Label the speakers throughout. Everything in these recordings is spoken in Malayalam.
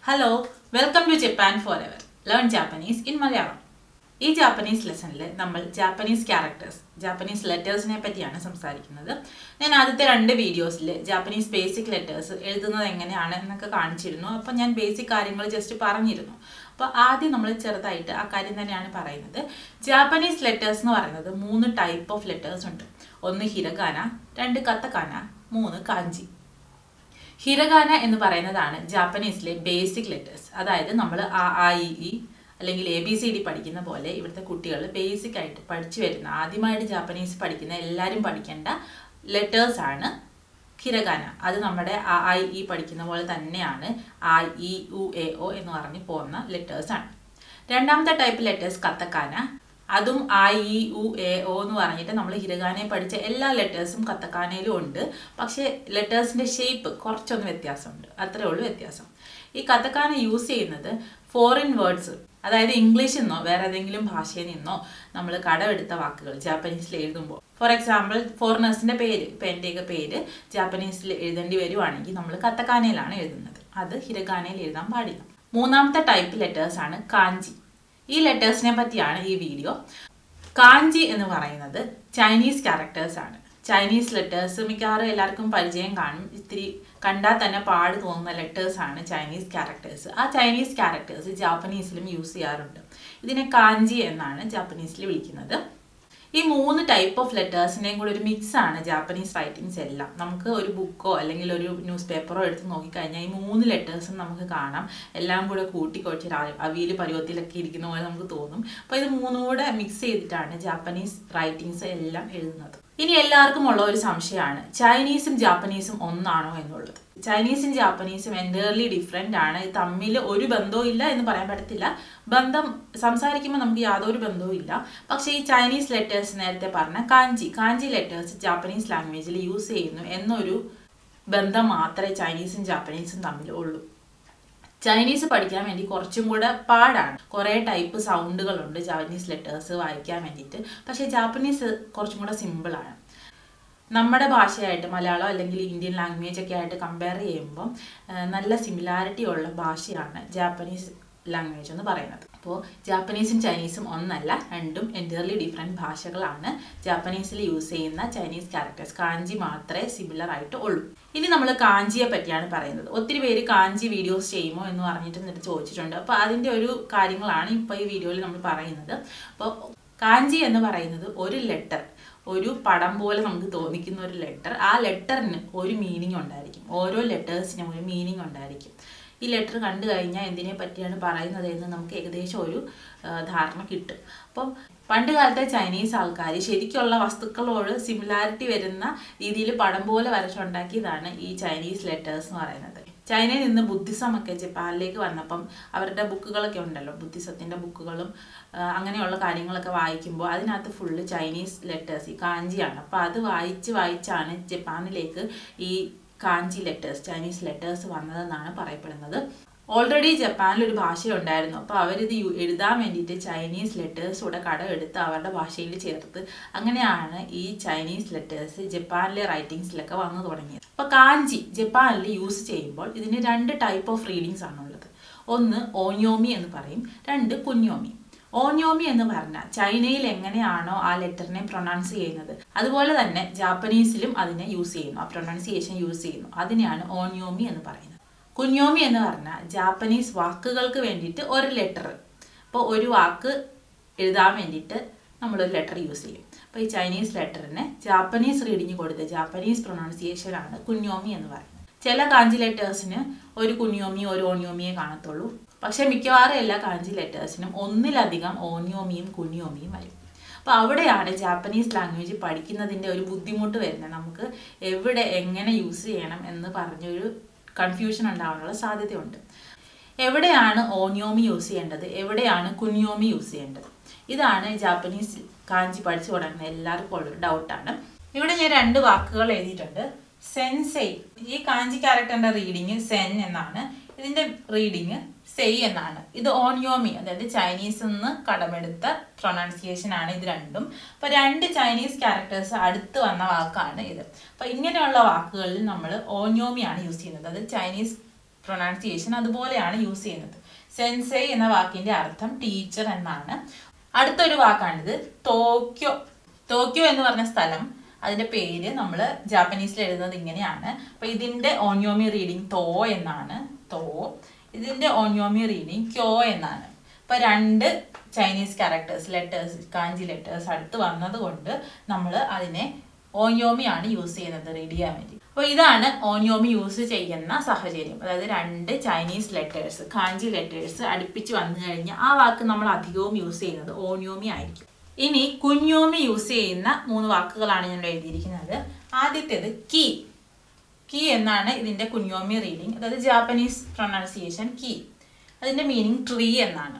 Speaker 1: hello welcome to Japan for ever learn Japanese in Malayalam ഈ ജാപ്പനീസ് ലെസണിൽ നമ്മൾ ജാപ്പനീസ് ക്യാരക്ടേഴ്സ് ജാപ്പനീസ് ലെറ്റേഴ്സിനെ പറ്റിയാണ് സംസാരിക്കുന്നത് ഞാൻ ആദ്യത്തെ രണ്ട് വീഡിയോസിൽ ജാപ്പനീസ് ബേസിക് ലെറ്റേഴ്സ് എഴുതുന്നത് എങ്ങനെയാണ് എന്നൊക്കെ കാണിച്ചിരുന്നു അപ്പോൾ ഞാൻ ബേസിക് കാര്യങ്ങൾ ജസ്റ്റ് പറഞ്ഞിരുന്നു അപ്പോൾ ആദ്യം നമ്മൾ ചെറുതായിട്ട് ആ കാര്യം തന്നെയാണ് പറയുന്നത് ജാപ്പനീസ് ലെറ്റേഴ്സ് എന്ന് പറയുന്നത് മൂന്ന് ടൈപ്പ് ഓഫ് ലെറ്റേഴ്സ് ഉണ്ട് ഒന്ന് ഹിരഗാന രണ്ട് കത്തക്കാന മൂന്ന് കാഞ്ചി ഹിരഗാന എന്ന് പറയുന്നതാണ് ജാപ്പനീസിലെ ബേസിക് ലെറ്റേഴ്സ് അതായത് നമ്മൾ ആ ആ ഇ ഇ അല്ലെങ്കിൽ എ ബി സി ഡി പഠിക്കുന്ന പോലെ ഇവിടുത്തെ കുട്ടികൾ ബേസിക് ആയിട്ട് പഠിച്ചു വരുന്ന ആദ്യമായിട്ട് ജാപ്പനീസ് പഠിക്കുന്ന എല്ലാവരും പഠിക്കേണ്ട ലെറ്റേഴ്സ് ആണ് ഹിരഗാന അത് നമ്മുടെ ആ ഐ ഇ പഠിക്കുന്ന പോലെ തന്നെയാണ് ആ ഇ ഉ എ ഒ എന്ന് പറഞ്ഞ് പോകുന്ന ലെറ്റേഴ്സ് ആണ് രണ്ടാമത്തെ ടൈപ്പ് ലെറ്റേഴ്സ് കത്തക്കാന അതും ആ ഇ ഉ എ ഒ എന്ന് പറഞ്ഞിട്ട് നമ്മൾ ഹിരഗാനയെ പഠിച്ച എല്ലാ ലെറ്റേഴ്സും കത്തക്കാനയിലും ഉണ്ട് പക്ഷേ ലെറ്റേഴ്സിൻ്റെ ഷേപ്പ് കുറച്ചൊന്ന് വ്യത്യാസമുണ്ട് അത്രേ ഉള്ളൂ വ്യത്യാസം ഈ കത്തക്കാന യൂസ് ചെയ്യുന്നത് ഫോറിൻ വേർഡ്സ് അതായത് ഇംഗ്ലീഷിൽ നിന്നോ വേറെ ഏതെങ്കിലും ഭാഷയിൽ നിന്നോ നമ്മൾ കടമെടുത്ത വാക്കുകൾ ജാപ്പനീസിൽ എഴുതുമ്പോൾ ഫോർ എക്സാമ്പിൾ ഫോറിനേഴ്സിൻ്റെ പേര് ഇപ്പം എൻ്റെയൊക്കെ പേര് ജാപ്പനീസിൽ എഴുതേണ്ടി വരുവാണെങ്കിൽ നമ്മൾ കത്തക്കാനയിലാണ് എഴുതുന്നത് അത് ഹിരഗാനയിൽ എഴുതാൻ പാടില്ല മൂന്നാമത്തെ ടൈപ്പ് ലെറ്റേഴ്സ് ആണ് കാഞ്ചി ഈ ലെറ്റേഴ്സിനെ പറ്റിയാണ് ഈ വീഡിയോ കാഞ്ചി എന്ന് പറയുന്നത് ചൈനീസ് ക്യാരക്ടേഴ്സ് ആണ് ചൈനീസ് ലെറ്റേഴ്സ് മിക്കവാറും എല്ലാവർക്കും പരിചയം കാണും ഇത്തിരി കണ്ടാൽ തന്നെ പാട് തോന്നുന്ന ലെറ്റേഴ്സ് ആണ് ചൈനീസ് ക്യാരക്ടേഴ്സ് ആ ചൈനീസ് ക്യാരക്ടേഴ്സ് ജാപ്പനീസിലും യൂസ് ചെയ്യാറുണ്ട് ഇതിനെ കാഞ്ചി എന്നാണ് ജാപ്പനീസിൽ വിളിക്കുന്നത് ഈ മൂന്ന് ടൈപ്പ് ഓഫ് ലെറ്റേഴ്സിൻ്റെയും കൂടെ ഒരു മിക്സ് ആണ് ജാപ്പനീസ് റൈറ്റിങ്സ് എല്ലാം നമുക്ക് ഒരു ബുക്കോ അല്ലെങ്കിൽ ഒരു ന്യൂസ് പേപ്പറോ എടുത്ത് നോക്കിക്കഴിഞ്ഞാൽ ഈ മൂന്ന് ലെറ്റേഴ്സും നമുക്ക് കാണാം എല്ലാം കൂടെ കൂട്ടിക്കുഴച്ച് അവിയൽ പരുവത്തിലൊക്കെ ഇരിക്കുന്ന പോലെ നമുക്ക് തോന്നും അപ്പോൾ ഇത് മൂന്നും കൂടെ മിക്സ് ചെയ്തിട്ടാണ് ജാപ്പനീസ് റൈറ്റിങ്സ് എല്ലാം എഴുതുന്നത് ഇനി എല്ലാവർക്കും ഉള്ള ഒരു സംശയമാണ് ചൈനീസും ജാപ്പനീസും ഒന്നാണോ എന്നുള്ളത് ചൈനീസും ജാപ്പനീസും എൻറ്റയർലി ഡിഫറെൻ്റ് ആണ് തമ്മിൽ ഒരു ബന്ധവും ഇല്ല എന്ന് പറയാൻ പറ്റത്തില്ല ബന്ധം സംസാരിക്കുമ്പോൾ നമുക്ക് യാതൊരു ബന്ധവും ഇല്ല പക്ഷേ ഈ ചൈനീസ് ലെറ്റേഴ്സ് നേരത്തെ പറഞ്ഞ കാഞ്ചി കാഞ്ചി ലെറ്റേഴ്സ് ജാപ്പനീസ് ലാംഗ്വേജിൽ യൂസ് ചെയ്യുന്നു എന്നൊരു ബന്ധം മാത്രമേ ചൈനീസും ജാപ്പനീസും തമ്മിൽ ഉള്ളൂ ചൈനീസ് പഠിക്കാൻ വേണ്ടി കുറച്ചും കൂടെ പാടാണ് കുറേ ടൈപ്പ് സൗണ്ടുകളുണ്ട് ജാപ്പനീസ് ലെറ്റേഴ്സ് വായിക്കാൻ വേണ്ടിയിട്ട് പക്ഷേ ജാപ്പനീസ് കുറച്ചും കൂടെ സിമ്പിളാണ് നമ്മുടെ ഭാഷയായിട്ട് മലയാളം അല്ലെങ്കിൽ ഇന്ത്യൻ ലാംഗ്വേജ് ഒക്കെ ആയിട്ട് കമ്പയർ ചെയ്യുമ്പം നല്ല സിമിലാരിറ്റി ഉള്ള ഭാഷയാണ് ജാപ്പനീസ് ലാംഗ്വേജ് എന്ന് പറയുന്നത് അപ്പോൾ ജാപ്പനീസും ചൈനീസും ഒന്നല്ല രണ്ടും എൻറ്റയർലി ഡിഫറെൻറ്റ് ഭാഷകളാണ് ജാപ്പനീസിൽ യൂസ് ചെയ്യുന്ന ചൈനീസ് ക്യാരക്ടേഴ്സ് കാഞ്ചി മാത്രമേ സിമിലർ ആയിട്ട് ഉള്ളൂ ഇനി നമ്മൾ കാഞ്ചിയെ പറ്റിയാണ് പറയുന്നത് ഒത്തിരി പേര് കാഞ്ചി വീഡിയോസ് ചെയ്യുമോ എന്ന് പറഞ്ഞിട്ട് എന്നിട്ട് ചോദിച്ചിട്ടുണ്ട് അപ്പോൾ അതിൻ്റെ ഒരു കാര്യങ്ങളാണ് ഇപ്പോൾ ഈ വീഡിയോയിൽ നമ്മൾ പറയുന്നത് അപ്പോൾ കാഞ്ചി എന്ന് പറയുന്നത് ഒരു ലെറ്റർ ഒരു പടം പോലെ നമുക്ക് തോന്നിക്കുന്ന ഒരു ലെറ്റർ ആ ലെറ്ററിന് ഒരു മീനിങ് ഉണ്ടായിരിക്കും ഓരോ ലെറ്റേഴ്സിനും ഒരു മീനിങ് ഉണ്ടായിരിക്കും ഈ ലെറ്റർ കണ്ടു കഴിഞ്ഞാൽ എന്തിനെ പറ്റിയാണ് പറയുന്നത് എന്ന് നമുക്ക് ഏകദേശം ഒരു ധാരണ കിട്ടും അപ്പം പണ്ട് കാലത്തെ ചൈനീസ് ആൾക്കാർ ശരിക്കുള്ള വസ്തുക്കളോട് സിമിലാരിറ്റി വരുന്ന രീതിയിൽ പടം പോലെ വരച്ചുണ്ടാക്കിയതാണ് ഈ ചൈനീസ് ലെറ്റേഴ്സ് എന്ന് പറയുന്നത് ചൈനയിൽ നിന്ന് ബുദ്ധിസം ഒക്കെ ജപ്പാനിലേക്ക് വന്നപ്പം അവരുടെ ബുക്കുകളൊക്കെ ഉണ്ടല്ലോ ബുദ്ധിസത്തിൻ്റെ ബുക്കുകളും അങ്ങനെയുള്ള കാര്യങ്ങളൊക്കെ വായിക്കുമ്പോൾ അതിനകത്ത് ഫുള്ള് ചൈനീസ് ലെറ്റേഴ്സ് ഈ കാഞ്ചിയാണ് അപ്പോൾ അത് വായിച്ച് വായിച്ചാണ് ജപ്പാനിലേക്ക് ഈ കാഞ്ചി ലെറ്റേഴ്സ് ചൈനീസ് ലെറ്റേഴ്സ് വന്നതെന്നാണ് പറയപ്പെടുന്നത് ഓൾറെഡി ജപ്പാനിൽ ഒരു ഭാഷയുണ്ടായിരുന്നു അപ്പോൾ അവരിത് എഴുതാൻ വേണ്ടിയിട്ട് ചൈനീസ് ലെറ്റേഴ്സ് കൂടെ കടമെടുത്ത് അവരുടെ ഭാഷയിൽ ചേർത്ത് അങ്ങനെയാണ് ഈ ചൈനീസ് ലെറ്റേഴ്സ് ജപ്പാനിലെ റൈറ്റിങ്സിലൊക്കെ വന്നു തുടങ്ങിയത് അപ്പോൾ കാഞ്ചി ജപ്പാനിൽ യൂസ് ചെയ്യുമ്പോൾ ഇതിന് രണ്ട് ടൈപ്പ് ഓഫ് റീഡിങ്സ് ആണുള്ളത് ഒന്ന് ഓഞ്ഞോമി എന്ന് പറയും രണ്ട് കുഞ്ഞോമി ഓഞ്ഞോമി എന്ന് പറഞ്ഞാൽ ചൈനയിൽ എങ്ങനെയാണോ ആ ലെറ്ററിനെ പ്രൊണൗൺസ് ചെയ്യുന്നത് അതുപോലെ തന്നെ ജാപ്പനീസിലും അതിനെ യൂസ് ചെയ്യുന്നു ആ പ്രൊണൗൺസിയേഷൻ യൂസ് ചെയ്യുന്നു അതിനെയാണ് ഓഞ്ഞോമി എന്ന് പറയുന്നത് കുഞ്ഞോമി എന്ന് പറഞ്ഞാൽ ജാപ്പനീസ് വാക്കുകൾക്ക് വേണ്ടിയിട്ട് ഒരു ലെറ്റർ അപ്പോൾ ഒരു വാക്ക് എഴുതാൻ വേണ്ടിയിട്ട് നമ്മളൊരു ലെറ്റർ യൂസ് ചെയ്യും അപ്പോൾ ഈ ചൈനീസ് ലെറ്ററിന് ജാപ്പനീസ് റീഡിങ് കൊടുത്ത് ജാപ്പനീസ് പ്രൊണൗൺസിയേഷനാണ് കുഞ്ഞോമി എന്ന് പറയുന്നത് ചില കാഞ്ചി ലെറ്റേഴ്സിന് ഒരു കുഞ്ഞോമി ഒരു ഓണിയോമിയെ കാണത്തുള്ളൂ പക്ഷേ മിക്കവാറും എല്ലാ കാഞ്ചി ലെറ്റേഴ്സിനും ഒന്നിലധികം ഓണിയോമിയും കുഞ്ഞോമിയും വരും അപ്പോൾ അവിടെയാണ് ജാപ്പനീസ് ലാംഗ്വേജ് പഠിക്കുന്നതിൻ്റെ ഒരു ബുദ്ധിമുട്ട് വരുന്നത് നമുക്ക് എവിടെ എങ്ങനെ യൂസ് ചെയ്യണം എന്ന് പറഞ്ഞൊരു കൺഫ്യൂഷൻ ഉണ്ടാവാനുള്ള സാധ്യതയുണ്ട് എവിടെയാണ് ഓണിയോമി യൂസ് ചെയ്യേണ്ടത് എവിടെയാണ് കുഞ്ഞോമി യൂസ് ചെയ്യേണ്ടത് ഇതാണ് ജാപ്പനീസ് കാഞ്ചി പഠിച്ചു തുടങ്ങുന്ന എല്ലാവർക്കും ഉള്ളൊരു ഡൗട്ടാണ് ഇവിടെ ഞാൻ രണ്ട് വാക്കുകൾ എഴുതിയിട്ടുണ്ട് സെൻസെയ് ഈ കാഞ്ചി ക്യാരക്ടറിന്റെ റീഡിങ് സെൻ എന്നാണ് ഇതിന്റെ റീഡിങ് സെയ് എന്നാണ് ഇത് ഓണിയോമി അതായത് ചൈനീസിൽ നിന്ന് കടമെടുത്ത പ്രൊണൗൺസിയേഷൻ ആണ് ഇത് രണ്ടും അപ്പൊ രണ്ട് ചൈനീസ് ക്യാരക്ടേഴ്സ് അടുത്ത് വന്ന വാക്കാണ് ഇത് അപ്പൊ ഇങ്ങനെയുള്ള വാക്കുകളിൽ നമ്മൾ ഓണിയോമിയാണ് യൂസ് ചെയ്യുന്നത് അത് ചൈനീസ് പ്രൊനൗൺസിയേഷൻ അതുപോലെയാണ് യൂസ് ചെയ്യുന്നത് സെൻസൈ എന്ന വാക്കിന്റെ അർത്ഥം ടീച്ചർ എന്നാണ് അടുത്തൊരു വാക്കാണിത് ടോക്യോ ടോക്യോ എന്ന് പറഞ്ഞ സ്ഥലം അതിന്റെ പേര് നമ്മൾ ജാപ്പനീസിൽ എഴുതുന്നത് ഇങ്ങനെയാണ് അപ്പൊ ഇതിന്റെ ഓൺയോമി റീഡിങ് തോ എന്നാണ് തോ ഇതിന്റെ ഓൺയോമി റീഡിങ് ക്യോ എന്നാണ് ഇപ്പൊ രണ്ട് Chinese characters letters kanji letters അടുത്ത് വന്നത് കൊണ്ട് നമ്മൾ അതിനെ ഓൺയോമി ആണ് യൂസ് ചെയ്യുന്നത് റീഡ് ചെയ്യാൻ വേണ്ടി അപ്പോൾ ഇതാണ് ഓൺയോമി യൂസ് ചെയ്യുന്ന സാഹചര്യം അതായത് രണ്ട് ചൈനീസ് ലെറ്റേഴ്സ് കാഞ്ചി ലെറ്റേഴ്സ് അടുപ്പിച്ച് വന്നു കഴിഞ്ഞാൽ ആ വാക്ക് നമ്മൾ അധികവും യൂസ് ചെയ്യുന്നത് ഓൺയോമി ആയിരിക്കും ഇനി കുഞ്ഞോമി യൂസ് ചെയ്യുന്ന മൂന്ന് വാക്കുകളാണ് ഞാൻ എഴുതിയിരിക്കുന്നത് ആദ്യത്തേത് കീ കീ എന്നാണ് ഇതിന്റെ കുഞ്ഞോമി റീഡിങ് അതായത് ജാപ്പനീസ് പ്രൊനൗൺസിയേഷൻ കീ അതിന്റെ മീനിങ് ട്രീ എന്നാണ്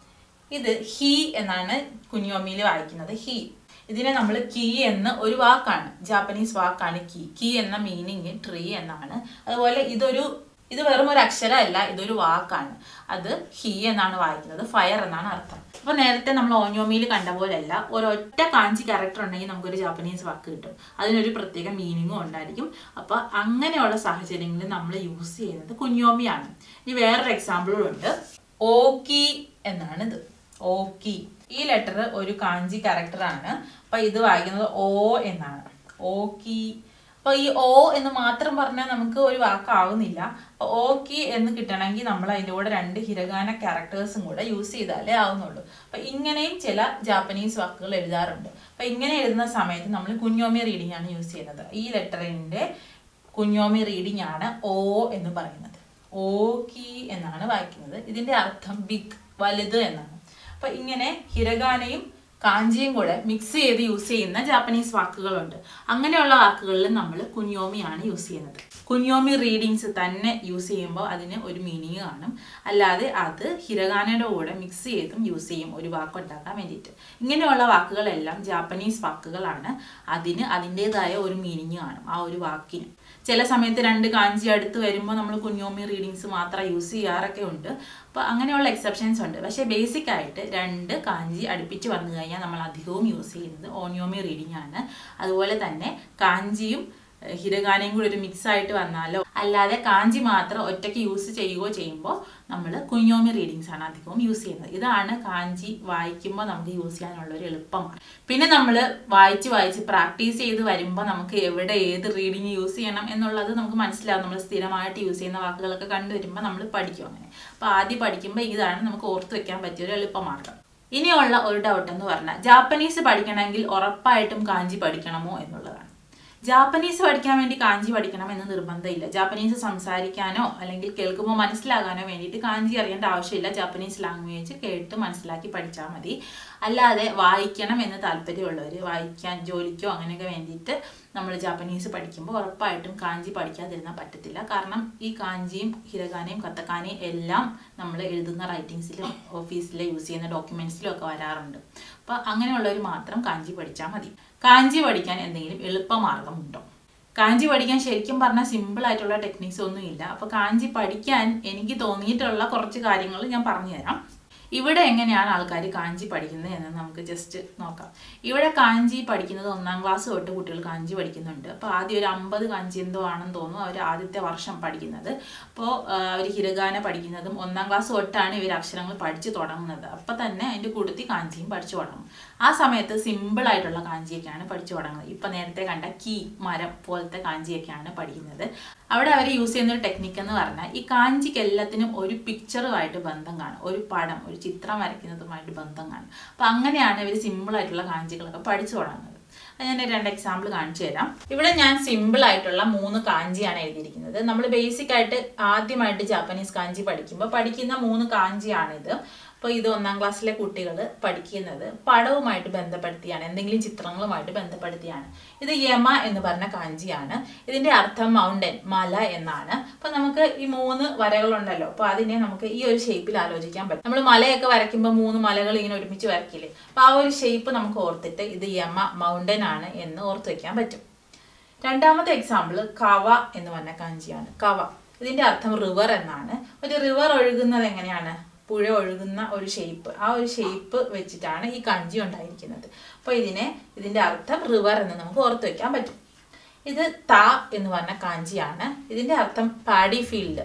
Speaker 1: ഇത് ഹി എന്നാണ് കുഞ്ഞോമിയിൽ വായിക്കുന്നത് ഹി ഇതിനെ നമ്മൾ കീ എന്ന് ഒരു വാക്കാണ് ജാപ്പനീസ് വാക്കാണ് കീ കീ എന്ന മീനിങ് ട്രീ എന്നാണ് അതുപോലെ ഇതൊരു ഇത് വെറും ഒരു അക്ഷരമല്ല ഇതൊരു വാക്കാണ് അത് ഹി എന്നാണ് വായിക്കുന്നത് ഫയർ എന്നാണ് അർത്ഥം അപ്പൊ നേരത്തെ നമ്മൾ ഓഞ്ഞോമിയിൽ കണ്ട പോലെയല്ല ഒരൊറ്റ കാഞ്ചി ക്യാരക്ടർ ഉണ്ടെങ്കിൽ നമുക്കൊരു ജാപ്പനീസ് വാക്ക് കിട്ടും അതിനൊരു പ്രത്യേക മീനിങ്ങും ഉണ്ടായിരിക്കും അപ്പൊ അങ്ങനെയുള്ള സാഹചര്യങ്ങളിൽ നമ്മൾ യൂസ് ചെയ്യുന്നത് കുഞ്ഞോമിയാണ് ഇനി വേറൊരു എക്സാമ്പിളും ഉണ്ട് ഓക്കി എന്നാണ് ഇത് ഓക്കി ഈ ലെറ്റർ ഒരു കാഞ്ചി ക്യാരക്ടറാണ് അപ്പൊ ഇത് വായിക്കുന്നത് ഓ എന്നാണ് ഓക്കി അപ്പൊ ഈ ഓ എന്ന് മാത്രം പറഞ്ഞാൽ നമുക്ക് ഒരു വാക്കാവുന്നില്ല അപ്പൊ ഓക്കി എന്ന് കിട്ടണമെങ്കിൽ നമ്മൾ അതിൻ്റെ കൂടെ രണ്ട് ഹിരഗാന ക്യാരക്ടേഴ്സും കൂടെ യൂസ് ചെയ്താലേ ആവുന്നുള്ളൂ അപ്പൊ ഇങ്ങനെയും ചില ജാപ്പനീസ് വാക്കുകൾ എഴുതാറുണ്ട് അപ്പൊ ഇങ്ങനെ എഴുതുന്ന സമയത്ത് നമ്മൾ കുഞ്ഞോമി റീഡിംഗ് ആണ് യൂസ് ചെയ്യുന്നത് ഈ ലെറ്ററിന്റെ കുഞ്ഞോമി റീഡിംഗ് ആണ് ഓ എന്ന് പറയുന്നത് ഓക്കി എന്നാണ് വായിക്കുന്നത് ഇതിന്റെ അർത്ഥം ബിഗ് വലുത് എന്നാണ് അപ്പൊ ഇങ്ങനെ ഹിരഗാനയും കാഞ്ചിയും കൂടെ മിക്സ് ചെയ്ത് യൂസ് ചെയ്യുന്ന ജാപ്പനീസ് വാക്കുകളുണ്ട് അങ്ങനെയുള്ള വാക്കുകളിൽ നമ്മൾ കുഞ്ഞോമിയാണ് യൂസ് ചെയ്യുന്നത് കുഞ്ഞോമി റീഡിങ്സ് തന്നെ യൂസ് ചെയ്യുമ്പോൾ അതിന് ഒരു മീനിങ് കാണും അല്ലാതെ അത് ഹിരഗാനയുടെ കൂടെ മിക്സ് ചെയ്തും യൂസ് ചെയ്യും ഒരു വാക്ക് ഉണ്ടാക്കാൻ വേണ്ടിയിട്ട് ഇങ്ങനെയുള്ള വാക്കുകളെല്ലാം ജാപ്പനീസ് വാക്കുകളാണ് അതിന് അതിൻ്റെതായ ഒരു മീനിങ് കാണും ആ ഒരു വാക്കിന് ചില സമയത്ത് രണ്ട് കാഞ്ചി അടുത്ത് വരുമ്പോൾ നമ്മൾ കുഞ്ഞോമി റീഡിങ്സ് മാത്രം യൂസ് ചെയ്യാറൊക്കെ ഉണ്ട് അപ്പോൾ അങ്ങനെയുള്ള എക്സെപ്ഷൻസ് ഉണ്ട് പക്ഷേ ബേസിക് ആയിട്ട് രണ്ട് കാഞ്ചി അടുപ്പിച്ച് വന്നു കഴിഞ്ഞാൽ നമ്മൾ അധികവും യൂസ് ചെയ്യുന്നത് ഓണിയോമി റീഡിംഗ് ആണ് അതുപോലെ തന്നെ കാഞ്ചിയും ഏഹ്, ഹിരഗാനയും കൂടി ഒരു മിക്സ് ആയിട്ട് വന്നാലോ അല്ലാതെ കാഞ്ചി മാത്രം ഒറ്റയ്ക്ക് യൂസ് ചെയ്യുകയോ ചെയ്യുമ്പോൾ നമ്മൾ കുഞ്ഞോമി റീഡിങ്സ് ആണ് അധികവും യൂസ് ചെയ്യുന്നത് ഇതാണ് കാഞ്ചി വായിക്കുമ്പോൾ നമുക്ക് യൂസ് ചെയ്യാനുള്ള ഒരു എളുപ്പമാണ് പിന്നെ നമ്മൾ വായിച്ച് വായിച്ച് പ്രാക്ടീസ് ചെയ്ത് വരുമ്പോൾ നമുക്ക് എവിടെ ഏത് റീഡിങ് യൂസ് ചെയ്യണം എന്നുള്ളത് നമുക്ക് മനസ്സിലാവും നമ്മൾ സ്ഥിരമായിട്ട് യൂസ് ചെയ്യുന്ന വാക്കുകളൊക്കെ കണ്ടുവരുമ്പോൾ നമ്മൾ പഠിക്കും അങ്ങനെ അപ്പോൾ ആദ്യം പഠിക്കുമ്പോൾ ഇതാണ് നമുക്ക് ഓർത്ത് വെക്കാൻ പറ്റിയ ഒരു എളുപ്പമാർഗ്ഗം ഇനിയുള്ള ഒരു ഡൗട്ട് എന്ന് പറഞ്ഞാൽ ജാപ്പനീസ് പഠിക്കണമെങ്കിൽ ഉറപ്പായിട്ടും കാഞ്ചി പഠിക്കണമോ എന്നുള്ളതാണ് ജാപ്പനീസ് പഠിക്കാൻ വേണ്ടി കാഞ്ചി പഠിക്കണം എന്ന് നിർബന്ധമില്ല ജാപ്പനീസ് സംസാരിക്കാനോ അല്ലെങ്കിൽ കേൾക്കുമ്പോൾ മനസ്സിലാകാനോ വേണ്ടിയിട്ട് കാഞ്ചി അറിയേണ്ട ആവശ്യമില്ല ജാപ്പനീസ് ലാംഗ്വേജ് കേട്ട് മനസ്സിലാക്കി പഠിച്ചാൽ മതി അല്ലാതെ വായിക്കണം എന്ന് താല്പര്യമുള്ളവർ വായിക്കാൻ ജോലിക്കോ അങ്ങനെയൊക്കെ വേണ്ടിയിട്ട് നമ്മൾ ജാപ്പനീസ് പഠിക്കുമ്പോൾ ഉറപ്പായിട്ടും കാഞ്ചി പഠിക്കാതിരുന്നാൽ പറ്റത്തില്ല കാരണം ഈ കാഞ്ചിയും ഹിരഗാനയും കത്തക്കാനയും എല്ലാം നമ്മൾ എഴുതുന്ന റൈറ്റിങ്സിലും ഓഫീസിൽ യൂസ് ചെയ്യുന്ന ഡോക്യുമെന്റ്സിലും ഒക്കെ വരാറുണ്ട് അപ്പോൾ അങ്ങനെയുള്ളവർ മാത്രം കാഞ്ചി പഠിച്ചാൽ മതി കാഞ്ചി പഠിക്കാൻ എന്തെങ്കിലും എളുപ്പമാർഗമുണ്ടോ കാഞ്ചി പഠിക്കാൻ ശരിക്കും പറഞ്ഞാൽ സിമ്പിൾ ആയിട്ടുള്ള ടെക്നിക്സ് ഒന്നുമില്ല അപ്പോൾ കാഞ്ചി പഠിക്കാൻ എനിക്ക് തോന്നിയിട്ടുള്ള കുറച്ച് കാര്യങ്ങൾ ഞാൻ പറഞ്ഞുതരാം ഇവിടെ എങ്ങനെയാണ് ആൾക്കാർ കാഞ്ചി പഠിക്കുന്നത് എന്ന് നമുക്ക് ജസ്റ്റ് നോക്കാം ഇവിടെ കാഞ്ചി പഠിക്കുന്നത് ഒന്നാം ക്ലാസ് തൊട്ട് കുട്ടികൾ കാഞ്ചി പഠിക്കുന്നുണ്ട് അപ്പോൾ ആദ്യം ഒരു അമ്പത് കാഞ്ചി എന്തോ ആണെന്ന് തോന്നുന്നു അവർ ആദ്യത്തെ വർഷം പഠിക്കുന്നത് അപ്പോൾ അവർ ഹിരഗാന പഠിക്കുന്നതും ഒന്നാം ക്ലാസ് തൊട്ടാണ് ഇവർ അക്ഷരങ്ങൾ പഠിച്ചു തുടങ്ങുന്നത് അപ്പോൾ തന്നെ അതിൻ്റെ കൂട്ടത്തിൽ കാഞ്ചിയും പഠിച്ചു തുടങ്ങും ആ സമയത്ത് സിമ്പിൾ ആയിട്ടുള്ള കാഞ്ചിയൊക്കെയാണ് പഠിച്ചു തുടങ്ങുന്നത് ഇപ്പം നേരത്തെ കണ്ട കീ മരം പോലത്തെ കാഞ്ചിയൊക്കെയാണ് പഠിക്കുന്നത് അവിടെ അവർ യൂസ് ചെയ്യുന്ന ഒരു ടെക്നിക്ക് എന്ന് പറഞ്ഞാൽ ഈ കാഞ്ചിക്ക് എല്ലാത്തിനും ഒരു പിക്ചറുമായിട്ട് ബന്ധം കാണും ഒരു പടം ഒരു ചിത്രം വരയ്ക്കുന്നതുമായിട്ട് ബന്ധം കാണും അപ്പം അങ്ങനെയാണ് ഇവർ സിമ്പിൾ ആയിട്ടുള്ള കാഞ്ചികളൊക്കെ പഠിച്ചു തുടങ്ങുന്നത് അത് ഞാൻ രണ്ട് എക്സാമ്പിൾ കാണിച്ചു തരാം ഇവിടെ ഞാൻ സിമ്പിൾ ആയിട്ടുള്ള മൂന്ന് കാഞ്ചിയാണ് എഴുതിയിരിക്കുന്നത് നമ്മൾ ബേസിക് ആയിട്ട് ആദ്യമായിട്ട് ജാപ്പനീസ് കാഞ്ചി പഠിക്കുമ്പോൾ പഠിക്കുന്ന മൂന്ന് കാഞ്ചിയാണിത് അപ്പോൾ ഇത് ഒന്നാം ക്ലാസ്സിലെ കുട്ടികൾ പഠിക്കുന്നത് പടവുമായിട്ട് ബന്ധപ്പെടുത്തിയാണ് എന്തെങ്കിലും ചിത്രങ്ങളുമായിട്ട് ബന്ധപ്പെടുത്തിയാണ് ഇത് യമ എന്ന് പറഞ്ഞ കാഞ്ചിയാണ് ഇതിന്റെ അർത്ഥം മൗണ്ടൻ മല എന്നാണ് അപ്പൊ നമുക്ക് ഈ മൂന്ന് വരകളുണ്ടല്ലോ അപ്പൊ അതിനെ നമുക്ക് ഈ ഒരു ഷേപ്പിൽ ആലോചിക്കാൻ പറ്റും നമ്മൾ മലയൊക്കെ വരയ്ക്കുമ്പോൾ മൂന്ന് മലകൾ ഇങ്ങനെ ഒരുമിച്ച് വരയ്ക്കില്ലേ അപ്പൊ ആ ഒരു ഷേപ്പ് നമുക്ക് ഓർത്തിട്ട് ഇത് യമ മൗണ്ടൻ ആണ് എന്ന് ഓർത്ത് വെക്കാൻ പറ്റും രണ്ടാമത്തെ എക്സാമ്പിൾ കവ എന്ന് പറഞ്ഞ കാഞ്ചിയാണ് കവ ഇതിന്റെ അർത്ഥം റിവർ എന്നാണ് ഒരു റിവർ ഒഴുകുന്നത് എങ്ങനെയാണ് പുഴ ഒഴുകുന്ന ഒരു ഷേപ്പ് ആ ഒരു ഷേപ്പ് വെച്ചിട്ടാണ് ഈ കാഞ്ചി ഉണ്ടായിരിക്കുന്നത് അപ്പോൾ ഇതിനെ ഇതിന്റെ അർത്ഥം റിവർ എന്ന് നമുക്ക് ഓർത്ത് വെക്കാൻ പറ്റും ഇത് ത എന്ന് പറഞ്ഞ കാഞ്ചിയാണ് ഇതിന്റെ അർത്ഥം പാഡി ഫീൽഡ്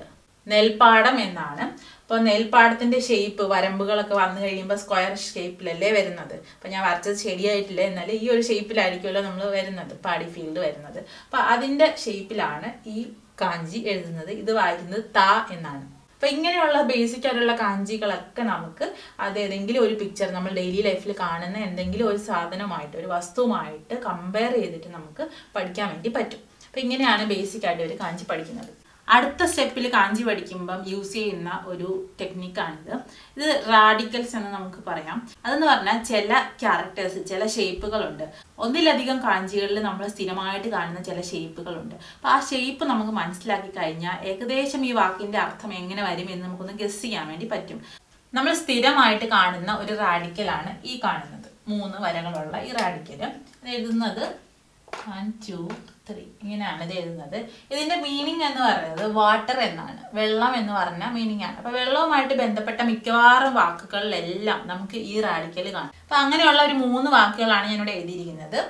Speaker 1: നെൽപ്പാടം എന്നാണ് അപ്പോൾ നെൽപ്പാടത്തിന്റെ ഷേപ്പ് വരമ്പുകളൊക്കെ വന്നു കഴിയുമ്പോൾ സ്ക്വയർ ഷേപ്പിലല്ലേ വരുന്നത് അപ്പോൾ ഞാൻ വരച്ചത് ശരിയായിട്ടില്ല എന്നാൽ ഈ ഒരു ഷേപ്പിലായിരിക്കുമല്ലോ നമ്മൾ വരുന്നത് പാടി ഫീൽഡ് വരുന്നത് അപ്പോൾ അതിന്റെ ഷേപ്പിലാണ് ഈ കാഞ്ചി എഴുതുന്നത് ഇത് വായിക്കുന്നത് ത എന്നാണ് അപ്പൊ ഇങ്ങനെയുള്ള ബേസിക് ആയിട്ടുള്ള കാഞ്ചികളൊക്കെ നമുക്ക് അത് ഏതെങ്കിലും ഒരു പിക്ചർ നമ്മൾ ഡെയിലി ലൈഫിൽ കാണുന്ന എന്തെങ്കിലും ഒരു സാധനമായിട്ട് ഒരു വസ്തുവുമായിട്ട് കമ്പയർ ചെയ്തിട്ട് നമുക്ക് പഠിക്കാൻ വേണ്ടി പറ്റും അപ്പൊ ഇങ്ങനെയാണ് ബേസിക് ആയിട്ട് ഒരു കാഞ്ചി പഠിക്കുന്നത് അടുത്ത സ്റ്റെപ്പിൽ കാഞ്ചി പഠിക്കുമ്പം യൂസ് ചെയ്യുന്ന ഒരു ടെക്നിക്കാണിത് ഇത് റാഡിക്കൽസ് എന്ന് നമുക്ക് പറയാം അതെന്ന് പറഞ്ഞാൽ ചില ക്യാരക്ടേഴ്സ് ചില ഷേപ്പുകളുണ്ട് ഒന്നിലധികം കാഞ്ചികളിൽ നമ്മൾ സ്ഥിരമായിട്ട് കാണുന്ന ചില ഷേപ്പുകളുണ്ട് അപ്പോൾ ആ ഷേപ്പ് നമുക്ക് മനസ്സിലാക്കി കഴിഞ്ഞാൽ ഏകദേശം ഈ വാക്കിന്റെ അർത്ഥം എങ്ങനെ വരും എന്ന് നമുക്കൊന്ന് ഗസ് ചെയ്യാൻ വേണ്ടി പറ്റും നമ്മൾ സ്ഥിരമായിട്ട് കാണുന്ന ഒരു റാഡിക്കലാണ് ഈ കാണുന്നത് മൂന്ന് വരകളുള്ള ഈ റാഡിക്കൽ എഴുതുന്നത് വൺ ടു ത്രീ ഇങ്ങനെയാണ് ഇത് എഴുതുന്നത് ഇതിന്റെ മീനിങ് എന്ന് പറയുന്നത് വാട്ടർ എന്നാണ് വെള്ളം എന്ന് പറഞ്ഞ മീനിങ് ആണ് അപ്പൊ വെള്ളവുമായിട്ട് ബന്ധപ്പെട്ട മിക്കവാറും വാക്കുകളിലെല്ലാം നമുക്ക് ഈ റാഡിക്കൽ കാണാം അപ്പൊ അങ്ങനെയുള്ള ഒരു മൂന്ന് വാക്കുകളാണ് ഞാനിവിടെ എഴുതിയിരിക്കുന്നത്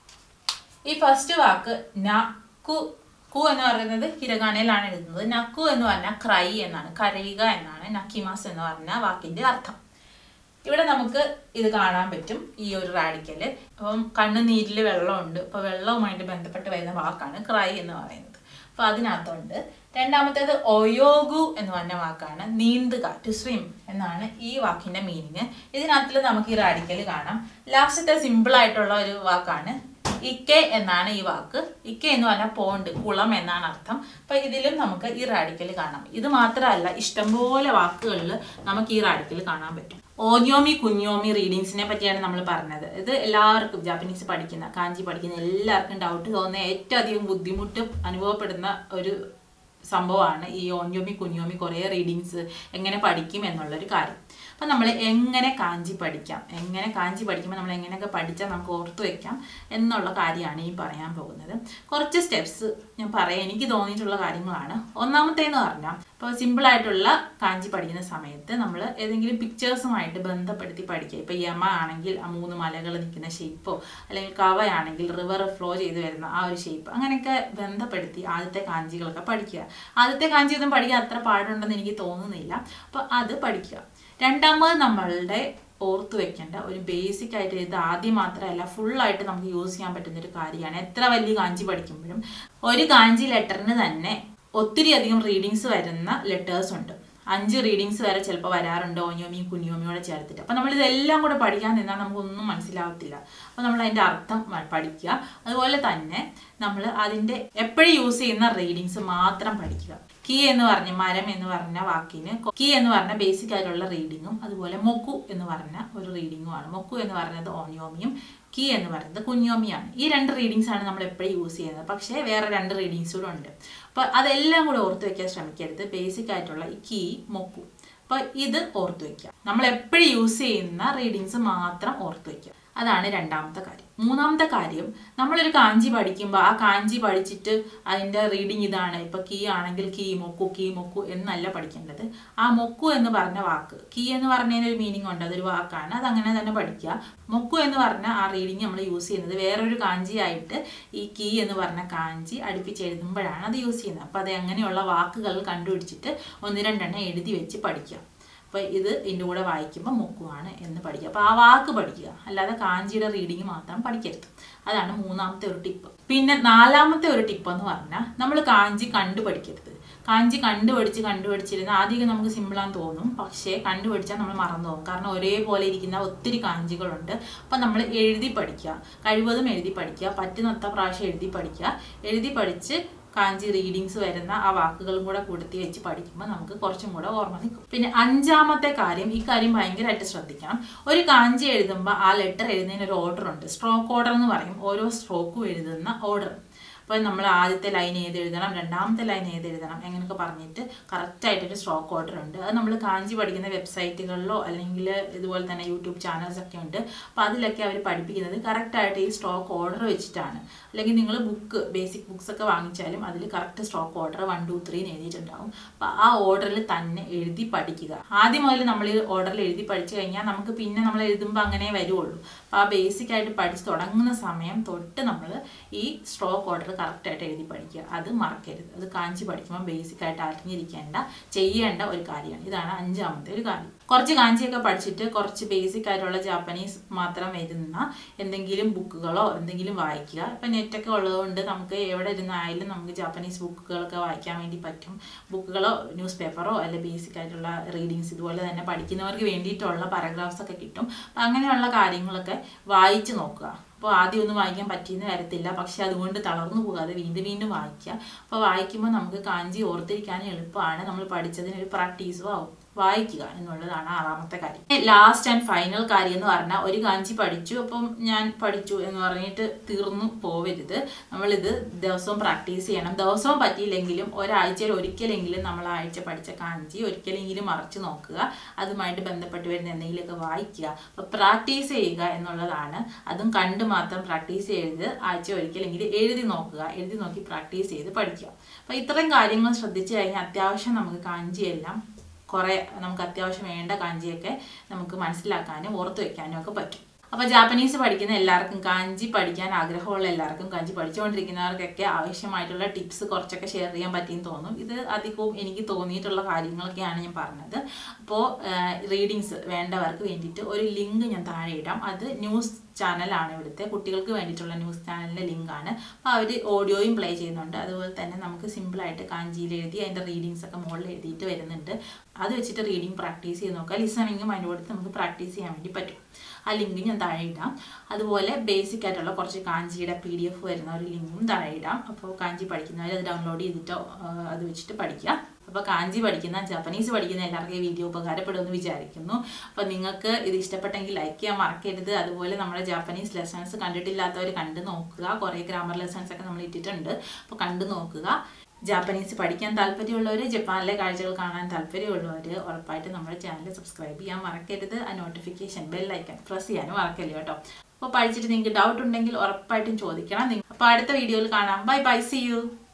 Speaker 1: ഈ ഫസ്റ്റ് വാക്ക് നക്കു കു എന്ന് പറയുന്നത് ഹിരഗാനയിലാണ് എഴുതുന്നത് നക്കു എന്ന് പറഞ്ഞാൽ ക്രൈ എന്നാണ് കരയുക എന്നാണ് നക്കിമാസ് എന്ന് പറഞ്ഞ വാക്കിന്റെ അർത്ഥം ഇവിടെ നമുക്ക് ഇത് കാണാൻ പറ്റും ഈ ഒരു റാഡിക്കല് അപ്പം കണ്ണുനീരിൽ വെള്ളമുണ്ട് അപ്പൊ വെള്ളവുമായിട്ട് ബന്ധപ്പെട്ട് വരുന്ന വാക്കാണ് ക്രൈ എന്ന് പറയുന്നത് അപ്പൊ അതിനകത്തുണ്ട് രണ്ടാമത്തേത് ഒയോഗു എന്ന് പറഞ്ഞ വാക്കാണ് നീന്തുക ടു സ്വിം എന്നാണ് ഈ വാക്കിന്റെ മീനിങ് ഇതിനകത്തിൽ നമുക്ക് ഈ റാഡിക്കല് കാണാം ലാസ്റ്റത്തെ സിമ്പിൾ ആയിട്ടുള്ള ഒരു വാക്കാണ് ഇക്കെ എന്നാണ് ഈ വാക്ക് ഇക്കെ എന്ന് പറഞ്ഞാൽ പോണ്ട് കുളം എന്നാണ് അർത്ഥം അപ്പൊ ഇതിലും നമുക്ക് ഈ റാഡിക്കൽ കാണാം ഇത് മാത്രമല്ല ഇഷ്ടംപോലെ വാക്കുകളിൽ നമുക്ക് ഈ റാഡിക്കൽ കാണാൻ പറ്റും ഓന്യോമി കുഞ്ഞോമി റീഡിങ്സിനെ പറ്റിയാണ് നമ്മൾ പറഞ്ഞത് ഇത് എല്ലാവർക്കും ജാപ്പനീസ് പഠിക്കുന്ന കാഞ്ചി പഠിക്കുന്ന എല്ലാവർക്കും ഡൗട്ട് തോന്നുന്ന ഏറ്റവും അധികം ബുദ്ധിമുട്ട് അനുഭവപ്പെടുന്ന ഒരു സംഭവമാണ് ഈ ഓന്യോമി കുഞ്ഞോമി കുറേ റീഡിങ്സ് എങ്ങനെ പഠിക്കും എന്നുള്ളൊരു കാര്യം അപ്പം നമ്മൾ എങ്ങനെ കാഞ്ചി പഠിക്കാം എങ്ങനെ കാഞ്ചി പഠിക്കുമ്പോൾ നമ്മൾ എങ്ങനെയൊക്കെ പഠിച്ചാൽ നമുക്ക് ഓർത്തു വെക്കാം എന്നുള്ള കാര്യമാണ് ഈ പറയാൻ പോകുന്നത് കുറച്ച് സ്റ്റെപ്സ് ഞാൻ പറയാം എനിക്ക് തോന്നിയിട്ടുള്ള കാര്യങ്ങളാണ് ഒന്നാമത്തേന്ന് പറഞ്ഞാൽ ഇപ്പോൾ സിമ്പിളായിട്ടുള്ള കാഞ്ചി പഠിക്കുന്ന സമയത്ത് നമ്മൾ ഏതെങ്കിലും പിക്ചേഴ്സുമായിട്ട് ബന്ധപ്പെടുത്തി പഠിക്കുക ഇപ്പോൾ യമ ആണെങ്കിൽ ആ മൂന്ന് മലകൾ നിൽക്കുന്ന ഷേപ്പോ അല്ലെങ്കിൽ കവയാണെങ്കിൽ റിവർ ഫ്ലോ ചെയ്ത് വരുന്ന ആ ഒരു ഷേപ്പ് അങ്ങനെയൊക്കെ ബന്ധപ്പെടുത്തി ആദ്യത്തെ കാഞ്ചികളൊക്കെ പഠിക്കുക ആദ്യത്തെ കാഞ്ചി ഒന്നും പഠിക്കാൻ അത്ര പാടുണ്ടെന്ന് എനിക്ക് തോന്നുന്നില്ല അപ്പോൾ അത് പഠിക്കുക രണ്ടാമത് നമ്മളുടെ ഓർത്തു വെക്കേണ്ട ഒരു ബേസിക് ആയിട്ട് ഇത് ആദ്യം മാത്രമല്ല ഫുള്ളായിട്ട് നമുക്ക് യൂസ് ചെയ്യാൻ പറ്റുന്ന ഒരു കാര്യമാണ് എത്ര വലിയ കാഞ്ചി പഠിക്കുമ്പോഴും ഒരു കാഞ്ചി ലെറ്ററിന് തന്നെ ഒത്തിരി അധികം റീഡിങ്സ് വരുന്ന ലെറ്റേഴ്സ് ഉണ്ട് അഞ്ച് റീഡിങ്സ് വരെ ചിലപ്പോൾ വരാറുണ്ട് ഓഞ്ഞോമിയും കുഞ്ഞോമിയോടെ ചേർത്തിട്ട് അപ്പം നമ്മൾ ഇതെല്ലാം കൂടെ പഠിക്കാൻ നിന്നാൽ നമുക്കൊന്നും മനസ്സിലാവത്തില്ല അപ്പോൾ നമ്മൾ അതിൻ്റെ അർത്ഥം മ- പഠിക്കുക അതുപോലെ തന്നെ നമ്മൾ അതിൻ്റെ എപ്പോഴും യൂസ് ചെയ്യുന്ന റീഡിങ്സ് മാത്രം പഠിക്കുക കീ എന്ന് പറഞ്ഞ മരം എന്ന് പറഞ്ഞ വാക്കിന് കീ എന്ന് പറഞ്ഞ ബേസിക് ആയിട്ടുള്ള റീഡിങ്ങും അതുപോലെ മൊക്കു എന്ന് പറഞ്ഞ ഒരു റീഡിങ്ങുമാണ് മൊക്കു എന്ന് പറയുന്നത് ഓണിയോമിയും കീ എന്ന് പറയുന്നത് കുഞ്ഞോമിയാണ് ഈ രണ്ട് റീഡിങ്സ് ആണ് നമ്മൾ എപ്പോഴും യൂസ് ചെയ്യുന്നത് പക്ഷേ വേറെ രണ്ട് റീഡിങ്സ് കൂടെ ഉണ്ട് അപ്പോൾ അതെല്ലാം കൂടെ ഓർത്ത് വെക്കാൻ ശ്രമിക്കരുത് ബേസിക് ആയിട്ടുള്ള ഈ കീ മൊക്കു അപ്പോൾ ഇത് ഓർത്ത് വെക്കുക നമ്മൾ എപ്പോഴും യൂസ് ചെയ്യുന്ന റീഡിങ്സ് മാത്രം ഓർത്ത് വെക്കുക അതാണ് രണ്ടാമത്തെ കാര്യം മൂന്നാമത്തെ കാര്യം നമ്മളൊരു കാഞ്ചി പഠിക്കുമ്പോൾ ആ കാഞ്ചി പഠിച്ചിട്ട് അതിൻ്റെ റീഡിങ് ഇതാണ് ഇപ്പൊ കീ ആണെങ്കിൽ കീ മൊക്കു കീ മൊക്കു എന്നല്ല പഠിക്കേണ്ടത് ആ മൊക്കു എന്ന് പറഞ്ഞ വാക്ക് കീ എന്ന് പറഞ്ഞതിന് ഒരു മീനിങ് ഉണ്ട് അതൊരു വാക്കാണ് അത് അങ്ങനെ തന്നെ പഠിക്കുക മൊക്കു എന്ന് പറഞ്ഞ ആ റീഡിങ് നമ്മൾ യൂസ് ചെയ്യുന്നത് വേറൊരു കാഞ്ചിയായിട്ട് ഈ കീ എന്ന് പറഞ്ഞ കാഞ്ചി അടുപ്പിച്ച് എഴുതുമ്പോഴാണ് അത് യൂസ് ചെയ്യുന്നത് അപ്പോൾ അത് അങ്ങനെയുള്ള വാക്കുകൾ കണ്ടുപിടിച്ചിട്ട് ഒന്ന് രണ്ടെണ്ണം എഴുതി വെച്ച് പഠിക്കുക അപ്പോൾ ഇത് ഇതിൻ്റെ കൂടെ വായിക്കുമ്പോൾ മുക്കുവാണ് എന്ന് പഠിക്കുക അപ്പോൾ ആ വാക്ക് പഠിക്കുക അല്ലാതെ കാഞ്ചിയുടെ റീഡിങ് മാത്രം പഠിക്കരുത് അതാണ് മൂന്നാമത്തെ ഒരു ടിപ്പ് പിന്നെ നാലാമത്തെ ഒരു ടിപ്പ് എന്ന് പറഞ്ഞാൽ നമ്മൾ കാഞ്ചി കണ്ടു പഠിക്കരുത് കാഞ്ചി കണ്ടുപഠിച്ച് കണ്ടുപഠിച്ചിരുന്ന ആദ്യമൊക്കെ നമുക്ക് സിമ്പിളാന്ന് തോന്നും പക്ഷേ കണ്ടുപഠിച്ചാൽ നമ്മൾ മറന്നു പോകും കാരണം ഒരേപോലെ ഇരിക്കുന്ന ഒത്തിരി കാഞ്ചികളുണ്ട് അപ്പം നമ്മൾ എഴുതി പഠിക്കുക കഴിവതും എഴുതി പഠിക്കുക പറ്റുന്നത്ര പ്രാവശ്യം എഴുതി പഠിക്കുക എഴുതി പഠിച്ച് കാഞ്ചി റീഡിങ്സ് വരുന്ന ആ വാക്കുകളും കൂടെ കൂടത്തി വെച്ച് പഠിക്കുമ്പോൾ നമുക്ക് കുറച്ചും കൂടെ ഓർമ്മ നിൽക്കും പിന്നെ അഞ്ചാമത്തെ കാര്യം ഈ കാര്യം ഭയങ്കരമായിട്ട് ശ്രദ്ധിക്കണം ഒരു കാഞ്ചി എഴുതുമ്പോൾ ആ ലെറ്റർ എഴുതുന്നതിന് ഒരു ഓർഡർ ഉണ്ട് സ്ട്രോക്ക് ഓർഡർ എന്ന് പറയും ഓരോ സ്ട്രോക്കും എഴുതുന്ന ഓർഡർ അപ്പോൾ നമ്മൾ ആദ്യത്തെ ലൈൻ ഏത് എഴുതണം രണ്ടാമത്തെ ലൈൻ ഏത് എഴുതണം അങ്ങനെയൊക്കെ പറഞ്ഞിട്ട് കറക്റ്റായിട്ടൊരു സ്ട്രോക്ക് ഓർഡർ ഉണ്ട് അത് നമ്മൾ കാഞ്ചി പഠിക്കുന്ന വെബ്സൈറ്റുകളിലോ അല്ലെങ്കിൽ ഇതുപോലെ തന്നെ യൂട്യൂബ് ചാനൽസ് ഒക്കെ ഉണ്ട് അപ്പോൾ അതിലൊക്കെ അവർ പഠിപ്പിക്കുന്നത് കറക്റ്റായിട്ട് ഈ സ്ട്രോക്ക് ഓർഡർ വെച്ചിട്ടാണ് അല്ലെങ്കിൽ നിങ്ങൾ ബുക്ക് ബേസിക് ബുക്സ് ഒക്കെ വാങ്ങിച്ചാലും അതിൽ correct stroke order one two three എഴുതിയിട്ടുണ്ടാവും അപ്പോൾ ആ ഓർഡറിൽ തന്നെ എഴുതി പഠിക്കുക ആദ്യം മുതൽ നമ്മൾ ഈ ഓർഡറിൽ എഴുതി പഠിച്ചു കഴിഞ്ഞാൽ നമുക്ക് പിന്നെ നമ്മൾ എഴുതുമ്പോൾ അങ്ങനെ വരുള്ളൂ അപ്പോൾ ആ ബേസിക് ആയിട്ട് പഠിച്ച് തുടങ്ങുന്ന സമയം തൊട്ട് നമ്മൾ ഈ സ്ട്രോക്ക് ഓർഡർ അത് കറക്റ്റായിട്ട് എഴുതി പഠിക്കുക അത് മറക്കരുത് അത് കാഞ്ചി പഠിക്കുമ്പോൾ ബേസിക് ആയിട്ട് അറിഞ്ഞിരിക്കേണ്ട ചെയ്യേണ്ട ഒരു കാര്യമാണ് ഇതാണ് അഞ്ചാമത്തെ ഒരു കാര്യം കുറച്ച് കാഞ്ചിയൊക്കെ പഠിച്ചിട്ട് കുറച്ച് ബേസിക് ആയിട്ടുള്ള ജാപ്പനീസ് മാത്രം വരുന്ന എന്തെങ്കിലും ബുക്കുകളോ എന്തെങ്കിലും വായിക്കുക ഇപ്പം നെറ്റൊക്കെ ഉള്ളതുകൊണ്ട് നമുക്ക് എവിടെ ഇരുന്നായാലും നമുക്ക് ജാപ്പനീസ് ബുക്കുകളൊക്കെ വായിക്കാൻ വേണ്ടി പറ്റും ബുക്കുകളോ ന്യൂസ് പേപ്പറോ അല്ലെ ബേസിക് ആയിട്ടുള്ള റീഡിങ്സ് ഇതുപോലെ തന്നെ പഠിക്കുന്നവർക്ക് വേണ്ടിയിട്ടുള്ള പാരഗ്രാഫ്സ് ഒക്കെ കിട്ടും അപ്പം അങ്ങനെയുള്ള കാര്യങ്ങളൊക്കെ വായിച്ച് നോക്കുക അപ്പോൾ ആദ്യം ഒന്നും വായിക്കാൻ പറ്റിയെന്ന് വരത്തില്ല പക്ഷെ അതുകൊണ്ട് തളർന്നു പോകാതെ വീണ്ടും വീണ്ടും വായിക്കുക അപ്പോൾ വായിക്കുമ്പോൾ നമുക്ക് കാഞ്ചി ഓർത്തിരിക്കാനും എളുപ്പമാണ് നമ്മൾ പഠിച്ചതിന് ഒരു പ്രാക്ടീസും ആവും വായിക്കുക എന്നുള്ളതാണ് ആറാമത്തെ കാര്യം ലാസ്റ്റ് ആൻഡ് ഫൈനൽ കാര്യം എന്ന് പറഞ്ഞാൽ ഒരു കാഞ്ചി പഠിച്ചു അപ്പം ഞാൻ പഠിച്ചു എന്ന് പറഞ്ഞിട്ട് തീർന്നു പോവരുത് നമ്മളിത് ദിവസവും പ്രാക്ടീസ് ചെയ്യണം ദിവസവും പറ്റിയില്ലെങ്കിലും ഒരാഴ്ചയിൽ ഒരിക്കലെങ്കിലും നമ്മൾ ആഴ്ച പഠിച്ച കാഞ്ചി ഒരിക്കലെങ്കിലും മറച്ചു നോക്കുക അതുമായിട്ട് ബന്ധപ്പെട്ട് വരുന്ന എന്തെങ്കിലുമൊക്കെ വായിക്കുക അപ്പോൾ പ്രാക്ടീസ് ചെയ്യുക എന്നുള്ളതാണ് അതും കണ്ട് മാത്രം പ്രാക്ടീസ് ചെയ്ത് ആഴ്ച ഒരിക്കലെങ്കിലും എഴുതി നോക്കുക എഴുതി നോക്കി പ്രാക്ടീസ് ചെയ്ത് പഠിക്കുക അപ്പോൾ ഇത്രയും കാര്യങ്ങൾ ശ്രദ്ധിച്ചു കഴിഞ്ഞാൽ അത്യാവശ്യം നമുക്ക് കാഞ്ചിയെല്ലാം കുറേ നമുക്ക് അത്യാവശ്യം വേണ്ട കാഞ്ചിയൊക്കെ നമുക്ക് മനസ്സിലാക്കാനും ഓർത്ത് വെക്കാനും ഒക്കെ പറ്റും അപ്പോൾ ജാപ്പനീസ് പഠിക്കുന്ന എല്ലാവർക്കും കാഞ്ചി പഠിക്കാൻ ആഗ്രഹമുള്ള എല്ലാവർക്കും കാഞ്ചി പഠിച്ചുകൊണ്ടിരിക്കുന്നവർക്കൊക്കെ ആവശ്യമായിട്ടുള്ള ടിപ്സ് കുറച്ചൊക്കെ ഷെയർ ചെയ്യാൻ പറ്റിയെന്ന് തോന്നും ഇത് അധികവും എനിക്ക് തോന്നിയിട്ടുള്ള കാര്യങ്ങളൊക്കെയാണ് ഞാൻ പറഞ്ഞത് അപ്പോൾ റീഡിങ്സ് വേണ്ടവർക്ക് വേണ്ടിയിട്ട് ഒരു ലിങ്ക് ഞാൻ താഴെ ഇടാം അത് ന്യൂസ് ചാനലാണ് ഇവിടുത്തെ കുട്ടികൾക്ക് വേണ്ടിയിട്ടുള്ള ന്യൂസ് ചാനലിൻ്റെ ലിങ്കാണ് അപ്പോൾ അവർ ഓഡിയോയും പ്ലേ ചെയ്യുന്നുണ്ട് അതുപോലെ തന്നെ നമുക്ക് സിമ്പിളായിട്ട് കാഞ്ചിയിൽ എഴുതി അതിൻ്റെ റീഡിങ്സ് ഒക്കെ മുകളിൽ എഴുതിയിട്ട് വരുന്നുണ്ട് അത് വെച്ചിട്ട് റീഡിങ് പ്രാക്ടീസ് ചെയ്ത് നോക്കുക ലിസണിങ്ങും അതിൻ്റെ കൂടെ നമുക്ക് പ്രാക്ടീസ് ചെയ്യാൻ വേണ്ടി പറ്റും ആ ലിങ്ക് ഞാൻ താഴെ ഇടാം അതുപോലെ ബേസിക് ആയിട്ടുള്ള കുറച്ച് കാഞ്ചിയുടെ പി ഡി എഫ് വരുന്ന ഒരു ലിങ്കും താഴെ ഇടാം അപ്പോൾ കാഞ്ചി പഠിക്കുന്നവർ അത് ഡൗൺലോഡ് ചെയ്തിട്ടോ അത് വെച്ചിട്ട് പഠിക്കുക അപ്പോൾ കാഞ്ചി പഠിക്കുന്ന ജാപ്പനീസ് പഠിക്കുന്ന എല്ലാവർക്കും ഈ വീഡിയോ ഉപകാരപ്പെടുമെന്ന് വിചാരിക്കുന്നു അപ്പോൾ നിങ്ങൾക്ക് ഇത് ഇഷ്ടപ്പെട്ടെങ്കിൽ ലൈക്ക് ചെയ്യാൻ മറക്കരുത് അതുപോലെ നമ്മുടെ ജാപ്പനീസ് ലെസൺസ് കണ്ടിട്ടില്ലാത്തവർ കണ്ടു നോക്കുക കുറേ ഗ്രാമർ ലെസൺസ് ഒക്കെ നമ്മൾ ഇട്ടിട്ടുണ്ട് അപ്പോൾ കണ്ടു നോക്കുക ജാപ്പനീസ് പഠിക്കാൻ താല്പര്യമുള്ളവർ ജപ്പാനിലെ കാഴ്ചകൾ കാണാൻ താല്പര്യമുള്ളവർ ഉറപ്പായിട്ട് നമ്മുടെ ചാനൽ സബ്സ്ക്രൈബ് ചെയ്യാൻ മറക്കരുത് ആ നോട്ടിഫിക്കേഷൻ ബെല്ലൈക്കൺ പ്രസ് ചെയ്യാനും മറക്കല്ലേ കേട്ടോ അപ്പോൾ പഠിച്ചിട്ട് നിങ്ങൾക്ക് ഡൗട്ട് ഉണ്ടെങ്കിൽ ഉറപ്പായിട്ടും ചോദിക്കണം അപ്പോൾ അടുത്ത വീഡിയോയിൽ കാണാം ബൈ ബൈ സി യു